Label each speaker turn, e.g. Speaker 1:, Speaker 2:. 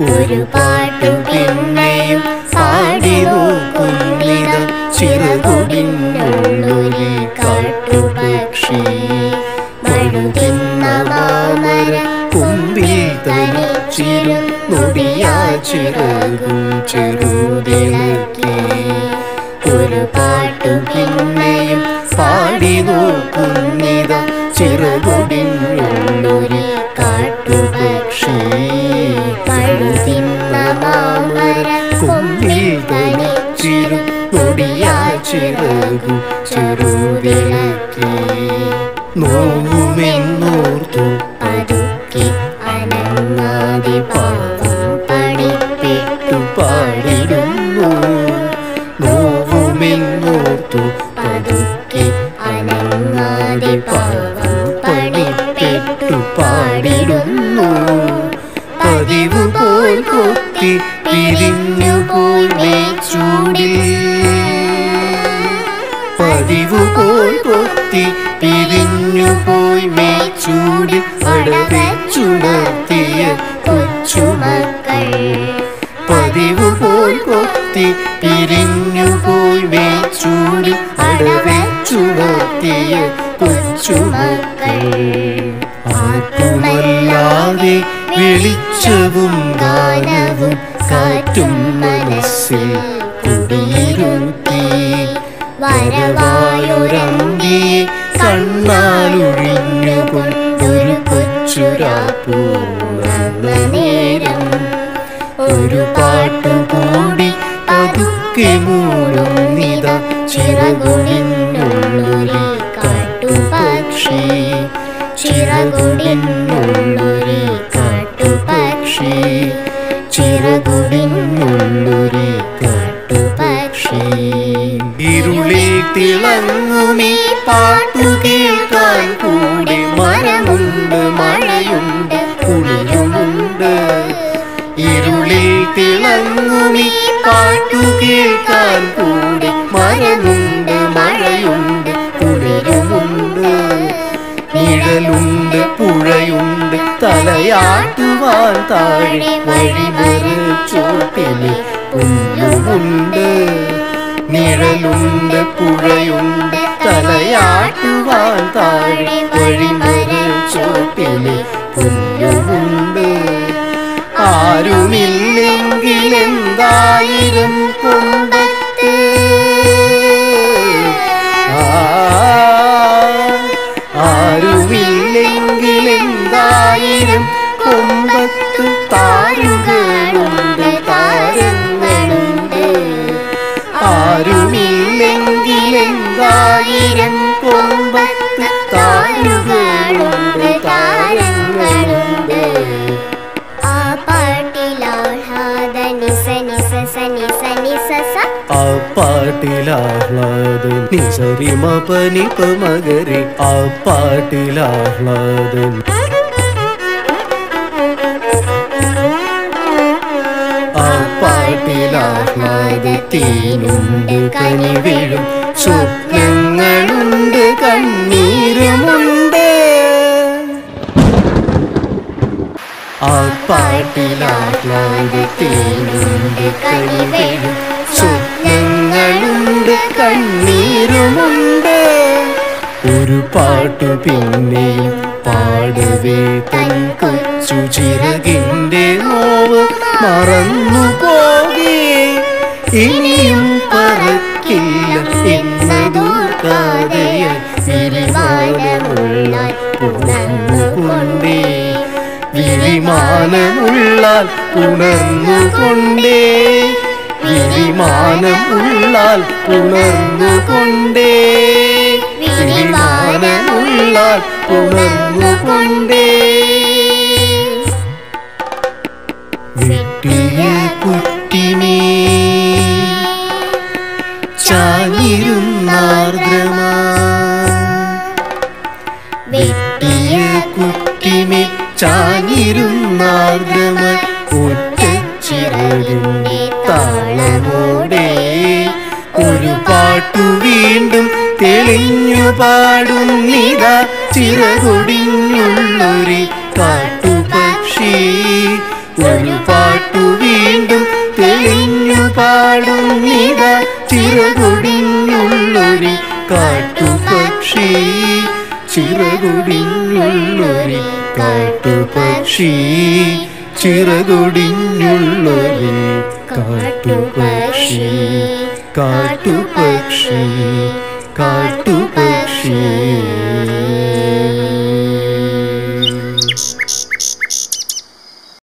Speaker 1: ഒരു പാട്ടും പിന്നെയും പാടി നോക്കുന്നിത ചിറകുടിനുള്ളൊരു കാട്ടുപക്ഷി മഴുതിന്ന മാമര കുമ്പിൽ തനിച്ചിരു നൊടിയാ ചിറകും ചെറുതിളക്കി ഒരു പാട്ടു പിന്നെയും പാടി നോക്കുന്നിത ചിറകുടിനുള്ളൊരു കാട്ടുപക്ഷി പഴുതിന്ന മാമര കുമ്പിൽ തനിച്ചിരു നൊടിയാ ചിറകും ചെറുതിളക്കി നോവുമെന്നോർത്തു
Speaker 2: പതുക്കെ അനങ്ങാതെ പാവം
Speaker 1: പണിപ്പെട്ടു പാടിടുന്നു നോവുമെന്നോർത്തു
Speaker 2: പതുക്കെ അനങ്ങാതെ പാവം
Speaker 1: പണിപ്പെട്ടു പാടിടുന്നു പതിവ് പോൽ കൊത്തി പിരിഞ്ഞു പോൽ മേച്ചൂടി പതിവ് പോൽ കൊത്തി പിരിഞ്ഞു പോയി മേച്ചൂടി അടവച്ചുണർത്തിയ കൊച്ചുമക്കൾ പതിവ് പോൽ കൊത്തി പിരിഞ്ഞു പോയി മേച്ചൂടി അടവച്ചുണർത്തിയ കൊച്ചുമക്കൾ ആർക്കുമല്ലാതെ വെളിച്ചവും ഗാനവും കാറ്റും മനസ്സിൽ കുടിയിരുത്തി വരവായൊരന്തിയെ കണ്ണാലൊഴിഞ്ഞുകൊണ്ടൊരു കൊച്ചുരാപ്പൂർണ്ണ നേരം ഒരു പാട്ടുകൂടി പതുക്കെ മൂടും നിത ചിറകുടിനുള്ളൊരു കാട്ടുപക്ഷി ചിറകുടിനുള്ളൊരു കാട്ടുപക്ഷി ചിറകുടിനുള്ളൊരു കാട്ടുപക്ഷി ഇരുളിൽ തിളങ്ങുമീ പാട്ടു കേൾക്കാൻ കൂടി മരമുണ്ട് മഴയുണ്ട് കുളിരുമുണ്ട് ഇരുളിൽ തിളങ്ങുമീ പാട്ടു കേൾക്കാൻ കൂടി മരമുണ്ട് മഴയുണ്ട് കുളിരുമുണ്ട് നിഴലുണ്ട് പുഴയുണ്ട് തലയാട്ടുവാൻ താഴെ വഴിമറിച്ചോട്ടില് പുല്ലുമുണ്ട് നിഴലുണ്ട് പുഴയുണ്ട് തലയാട്ടുവാൻ താഴെ വഴിമറിച്ചോട്ടില് പുല്ലുമുണ്ട് ആരുമില്ലെങ്കിൽ എന്തായിരം കൊമ്പത്ത് ആ, ആരുമില്ലെങ്കിൽ എന്തായിരം കൊമ്പത്ത് താരുകളുണ്ട് താരങ്ങളുണ്ട് ആരുമില്ലെങ്കിൽ എന്തായിരം കൊമ്പത്ത് താരുകളുണ്ട് താരങ്ങളുണ്ട്
Speaker 2: ആ പാട്ടിലാഹ്ലാദ നിസ നിസ സ നിസ നിസ സ
Speaker 1: ആ പാട്ടിലാഹ്ലാദൻ നിസരിമ പനിപ മകരി ആ പാട്ടിലാഹ്ലാദൻ ആ പാട്ടിലാഹ്ലാദത്തേനുണ്ട് കനിവിഴും സ്വപ്നങ്ങളുണ്ട് കണ്ണീരുമുണ്ട് ആ പാട്ടിലാഹ്ലാദത്തേനുണ്ട് കനിവിഴും സ്വപ്നങ്ങളുണ്ട് കണ്ണീരുമുണ്ട് ഒരു പാട്ടു പിന്നെയും പാടവേ തൻ കൊച്ചു ചിറകിന്റെ നോവ് മറന്നു പോകേ ഇനിയും പറക്കില്ല എന്നതൂർക്കാതെയ വിരിമാനമുള്ള ഉണർന്നുകൊണ്ടേ വിരിമാനമുള്ളാൽ ഉണർന്നുകൊണ്ടേ വിരിമാനം ഉള്ളാൽ ഉണർന്നുകൊണ്ടേ വിരിമാനമുള്ളാൽ ഉണർന്നുകൊണ്ടേ വെട്ടിയ കുട്ടിമേ ചാഞ്ഞിരുന്നാർദ്രമാ വെട്ടിയ കുട്ടിമേ ചാഞ്ഞിരുന്നാർദ്രമ ഒറ്റച്ചിറകിന്റെ താളമോടെ ഒരു പാട്ടു വീണ്ടും തെളിഞ്ഞു പാടുന്നിത ചിറകൊടിഞ്ഞുള്ളൊരു കാട്ടുപക്ഷി ഒരു പാട്ടു കാട്ടുപക്ഷി ചിറകൊടിഞ്ഞുള്ളൊരു കാട്ടുപക്ഷി കാട്ടുപക്ഷി കാട്ടുപക്ഷി